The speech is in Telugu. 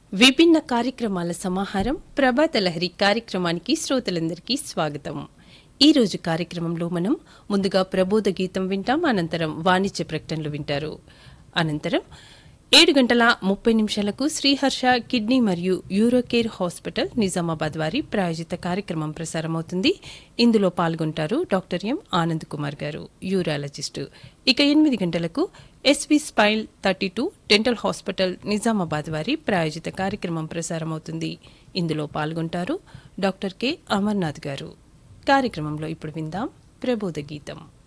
విభిన్న కార్యక్రమాల సమాహారం ప్రభాత లహరి కార్యక్రమానికి శ్రోతలందరికీ స్వాగతం ఈ రోజు కార్యక్రమంలో మనం ముందుగా ప్రబోధ గీతం వింటాం అనంతరం వాణిజ్య ప్రకటనలు వింటారు అనంతరం ఏడు గంటల ముప్పై నిమిషాలకు శ్రీహర్ష కిడ్నీ మరియు యూరోకేర్ హాస్పిటల్ నిజామాబాద్ వారి ప్రాయోజిత కార్యక్రమం ప్రసారమవుతుంది ఇందులో పాల్గొంటారు డాక్టర్ ఎం ఆనంద్ కుమార్ గారు యూరాలజిస్టు ఇక ఎనిమిది గంటలకు ఎస్వి స్పైల్ thirty two dental hospital Nizamabad వారి ప్రాయోజిత కార్యక్రమం ప్రసారమవుతుంది ఇందులో పాల్గొంటారు డాక్టర్ కె అమర్నాథ్ గారు కార్యక్రమంలో ఇప్పుడు విందాం ప్రబోధ గీతం